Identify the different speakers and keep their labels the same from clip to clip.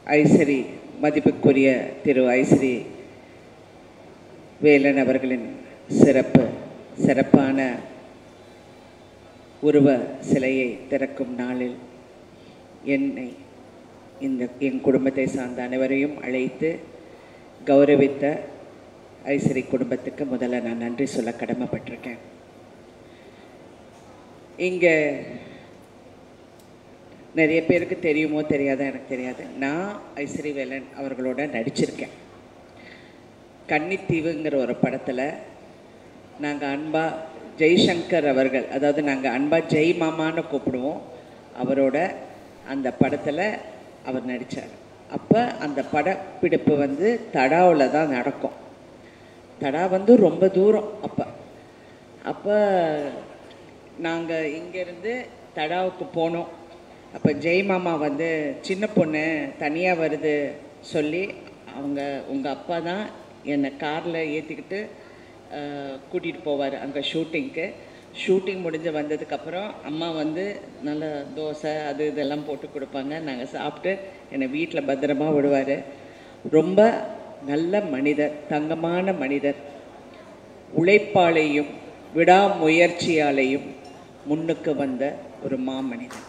Speaker 1: ஐசரி மதிப்புக்குரிய திரு ஐசரி வேலன் அவர்களின் சிறப்பு சிறப்பான உருவ சிலையை திறக்கும் நாளில் என்னை இந்த என் குடும்பத்தை சார்ந்த அனைவரையும் அழைத்து கௌரவித்த ஐசரி குடும்பத்துக்கு முதல்ல நான் நன்றி சொல்ல கடமைப்பட்டிருக்கேன் இங்கே நிறைய பேருக்கு தெரியுமோ தெரியாதோ எனக்கு தெரியாது நான் ஐஸ்வரி வேலன் அவர்களோட நடிச்சிருக்கேன் கன்னித்தீவுங்கிற ஒரு படத்தில் நாங்கள் அன்பா ஜெய்சங்கர் அவர்கள் அதாவது நாங்கள் அன்பா ஜெய் மாமான்னு கூப்பிடுவோம் அவரோட அந்த படத்தில் அவர் நடித்தார் அப்போ அந்த படப்பிடிப்பு வந்து தடாவில் தான் நடக்கும் தடா வந்து ரொம்ப தூரம் அப்போ அப்போ நாங்கள் இங்கேருந்து தடாவுக்கு போனோம் அப்போ ஜெய் மாமா வந்து சின்ன பொண்ணு தனியாக வருது சொல்லி அவங்க உங்கள் அப்பா தான் என்னை காரில் ஏற்றிக்கிட்டு கூட்டிகிட்டு போவார் அங்கே ஷூட்டிங்க்கு ஷூட்டிங் முடிஞ்சு வந்ததுக்கப்புறம் அம்மா வந்து நல்ல தோசை அது இதெல்லாம் போட்டு கொடுப்பாங்க நாங்கள் சாப்பிட்டு என்னை வீட்டில் பத்திரமா விடுவார் ரொம்ப நல்ல மனிதர் தங்கமான மனிதர் உழைப்பாளையும் விடாமுயற்சியாலையும் முன்னுக்கு வந்த ஒரு மாமனிதன்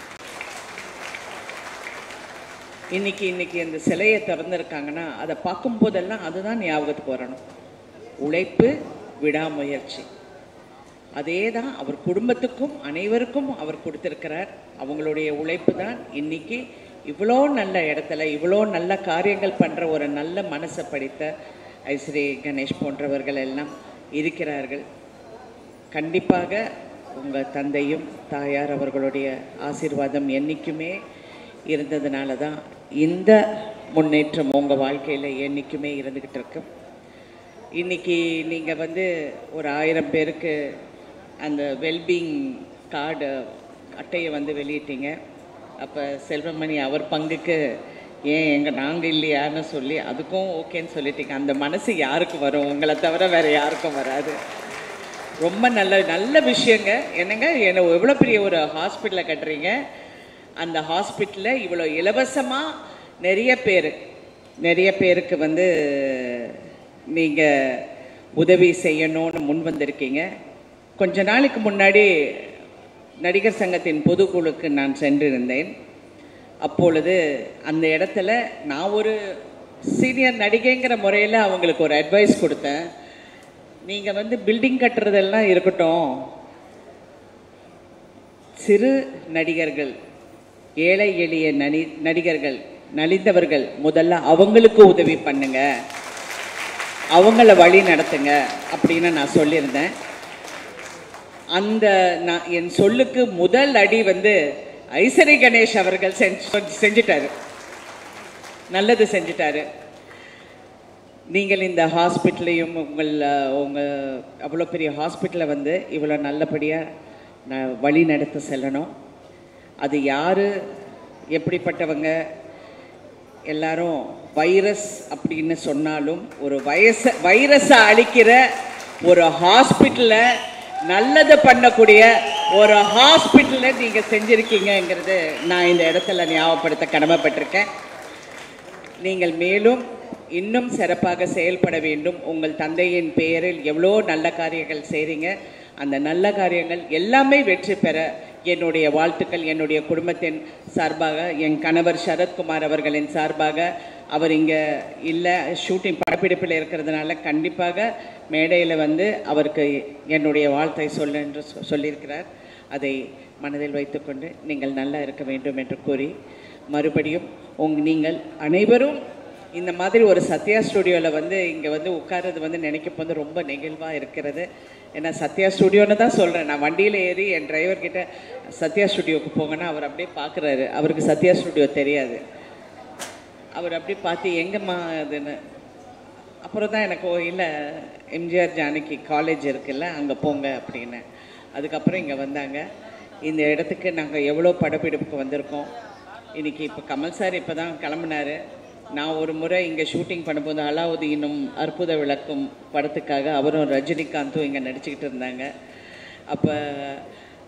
Speaker 1: இன்னைக்கு இன்னைக்கு அந்த சிலையை திறந்துருக்காங்கன்னா அதை பார்க்கும்போதெல்லாம் அதுதான் ஞாபகத்துக்கு வரணும் உழைப்பு விடாமுயற்சி அதே தான் அவர் குடும்பத்துக்கும் அனைவருக்கும் அவர் கொடுத்திருக்கிறார் அவங்களுடைய உழைப்பு தான் இன்னைக்கு இவ்வளோ நல்ல இடத்துல இவ்வளோ நல்ல காரியங்கள் பண்ணுற ஒரு நல்ல மனசை படித்த ஐஸ்ரீ கணேஷ் போன்றவர்கள் எல்லாம் இருக்கிறார்கள் கண்டிப்பாக உங்கள் தந்தையும் தாயார் அவர்களுடைய ஆசீர்வாதம் என்றைக்குமே இருந்ததுனால தான் இந்த முன்னேற்றம் உங்கள் வாழ்க்கையில் என்றைக்குமே இருந்துக்கிட்டு இருக்கு இன்னைக்கு நீங்கள் வந்து ஒரு ஆயிரம் பேருக்கு அந்த வெல்பீங் கார்டு அட்டையை வந்து வெளியிட்டீங்க அப்போ செல்வமணி அவர் பங்குக்கு ஏன் எங்கள் நாங்கள் இல்லையான்னு சொல்லி அதுக்கும் ஓகேன்னு சொல்லிட்டீங்க அந்த மனசு யாருக்கு வரும் உங்களை தவிர வேறு யாருக்கும் வராது ரொம்ப நல்ல நல்ல விஷயங்க என்னங்க என்ன எவ்வளோ பெரிய ஒரு ஹாஸ்பிட்டலை கட்டுறீங்க அந்த ஹாஸ்பிட்டலில் இவ்வளோ இலவசமாக நிறைய பேர் நிறைய பேருக்கு வந்து நீங்கள் உதவி செய்யணும்னு முன் வந்திருக்கீங்க கொஞ்ச நாளைக்கு முன்னாடி நடிகர் சங்கத்தின் பொதுக்குழுக்கு நான் சென்றிருந்தேன் அப்பொழுது அந்த இடத்துல நான் ஒரு சீனியர் நடிகைங்கிற முறையில் அவங்களுக்கு ஒரு அட்வைஸ் கொடுத்தேன் நீங்கள் வந்து பில்டிங் கட்டுறதெல்லாம் இருக்கட்டும் சிறு நடிகர்கள் ஏழை எளிய நடி நடிகர்கள் நலிந்தவர்கள் முதல்ல அவங்களுக்கு உதவி பண்ணுங்க அவங்கள வழி நடத்துங்க அப்படின்னு நான் சொல்லியிருந்தேன் அந்த நான் என் சொல்லுக்கு முதல் அடி வந்து ஐசரி கணேஷ் அவர்கள் செஞ்சு செஞ்சிட்டாரு நல்லது செஞ்சிட்டாரு நீங்கள் இந்த ஹாஸ்பிட்டலையும் உங்கள் உங்கள் அவ்வளோ பெரிய ஹாஸ்பிட்டலை வந்து இவ்வளோ நல்லபடியாக நான் வழி நடத்த செல்லணும் அது யார் எப்படிப்பட்டவங்க எல்லாரும் வைரஸ் அப்படின்னு சொன்னாலும் ஒரு வயச வைரஸை அழிக்கிற ஒரு ஹாஸ்பிட்டலை நல்லது பண்ணக்கூடிய ஒரு ஹாஸ்பிட்டலை நீங்கள் செஞ்சுருக்கீங்கங்கிறது நான் இந்த இடத்துல ஞாபகப்படுத்த கடமைப்பட்டிருக்கேன் நீங்கள் மேலும் இன்னும் சிறப்பாக செயல்பட வேண்டும் உங்கள் தந்தையின் பெயரில் எவ்வளோ நல்ல காரியங்கள் செய்கிறீங்க அந்த நல்ல காரியங்கள் எல்லாமே வெற்றி பெற என்னுடைய வாழ்த்துக்கள் என்னுடைய குடும்பத்தின் சார்பாக என் கணவர் சரத்குமார் அவர்களின் சார்பாக அவர் இங்கே இல்லை ஷூட்டிங் படப்பிடிப்பில் இருக்கிறதுனால கண்டிப்பாக மேடையில் வந்து அவருக்கு என்னுடைய வாழ்த்தை சொல்ல என்று சொ- சொல்லியிருக்கிறார் அதை மனதில் வைத்துக்கொண்டு நீங்கள் நல்லா இருக்க வேண்டும் என்று கூறி மறுபடியும் உங் நீங்கள் அனைவரும் இந்த மாதிரி ஒரு சத்யா ஸ்டுடியோவில் வந்து இங்கே வந்து உட்கார்றது வந்து நினைக்கும் போது ரொம்ப நெகிழ்வாக இருக்கிறது ஏன்னா சத்யா ஸ்டுடியோன்னு தான் சொல்கிறேன் நான் வண்டியில் ஏறி என் டிரைவர் கிட்ட சத்யா ஸ்டுடியோவுக்கு போங்கன்னா அவர் அப்படியே பார்க்குறாரு அவருக்கு சத்யா ஸ்டுடியோ தெரியாது அவர் அப்படியே பார்த்து எங்கம்மா அதுன்னு அப்புறம் தான் எனக்கு ஓ இல்லை எம்ஜிஆர் ஜானகி காலேஜ் இருக்குல்ல அங்கே போங்க அப்படின்னு அதுக்கப்புறம் இங்கே வந்தாங்க இந்த இடத்துக்கு நாங்கள் எவ்வளோ படப்பிடிப்புக்கு வந்திருக்கோம் இன்னைக்கு இப்போ கமல் சார் இப்போ தான் கிளம்புனாரு நான் ஒரு முறை இங்கே ஷூட்டிங் பண்ணும்போது அலாவுதீனும் அற்புத விளக்கும் படத்துக்காக அவரும் ரஜினிகாந்தும் இங்கே நடிச்சுக்கிட்டு இருந்தாங்க அப்போ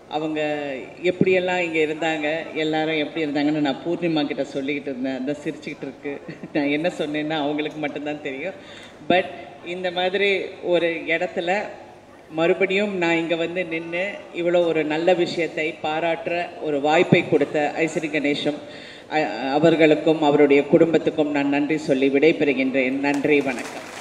Speaker 1: அவங்க எப்படியெல்லாம் இங்கே இருந்தாங்க எல்லாரும் எப்படி இருந்தாங்கன்னு நான் பூர்ணிமா கிட்ட சொல்லிக்கிட்டு இருந்தேன் அந்த சிரிச்சுக்கிட்டு இருக்கு நான் என்ன சொன்னேன்னா அவங்களுக்கு மட்டும்தான் தெரியும் பட் இந்த மாதிரி ஒரு இடத்துல மறுபடியும் நான் இங்கே வந்து நின்று இவ்வளோ ஒரு நல்ல விஷயத்தை பாராட்டுற ஒரு வாய்ப்பை கொடுத்த ஐஸ்வரி கணேசம் அ- அவர்களுக்கும் அவருடைய குடும்பத்துக்கும் நான் நன்றி சொல்லி விடைபெறுகின்றேன் நன்றி வணக்கம்